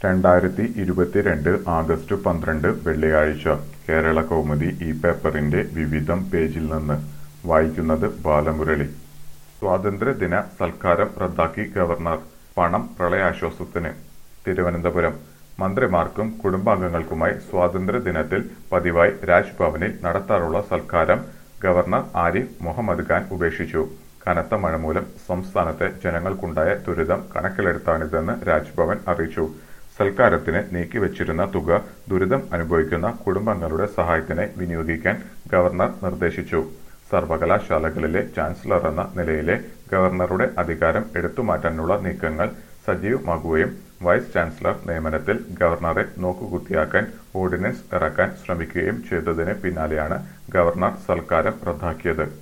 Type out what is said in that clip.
രണ്ടായിരത്തി ഇരുപത്തിരണ്ട് ആഗസ്റ്റ് പന്ത്രണ്ട് വെള്ളിയാഴ്ച കേരള കൗമുദി ഈ പേപ്പറിന്റെ വിവിധം പേജിൽ നിന്ന് വായിക്കുന്നത് ബാലമുരളി സ്വാതന്ത്ര്യദിന സൽക്കാരം റദ്ദാക്കി ഗവർണർ പണം പ്രളയാശ്വാസത്തിന് തിരുവനന്തപുരം മന്ത്രിമാർക്കും കുടുംബാംഗങ്ങൾക്കുമായി സ്വാതന്ത്ര്യദിനത്തിൽ പതിവായി രാജ്ഭവനിൽ നടത്താറുള്ള സൽക്കാരം ഗവർണർ ആരിഫ് മുഹമ്മദ് ഖാൻ ഉപേക്ഷിച്ചു കനത്ത മഴ മൂലം സംസ്ഥാനത്തെ ജനങ്ങൾക്കുണ്ടായ ദുരിതം കണക്കിലെടുത്താണിതെന്ന് രാജ്ഭവൻ അറിയിച്ചു സൽക്കാരത്തിന് നീക്കിവച്ചിരുന്ന തുക ദുരിതം അനുഭവിക്കുന്ന കുടുംബങ്ങളുടെ സഹായത്തിനായി വിനിയോഗിക്കാൻ ഗവർണർ നിർദ്ദേശിച്ചു സർവകലാശാലകളിലെ ചാൻസലർ എന്ന നിലയിലെ ഗവർണറുടെ അധികാരം എടുത്തുമാറ്റാനുള്ള നീക്കങ്ങൾ സജീവമാകുകയും വൈസ് ചാൻസലർ നിയമനത്തിൽ ഗവർണറെ നോക്കുകുത്തിയാക്കാൻ ഓർഡിനൻസ് ഇറക്കാൻ ശ്രമിക്കുകയും ചെയ്തതിന് പിന്നാലെയാണ് ഗവർണർ സൽക്കാരം റദ്ദാക്കിയത്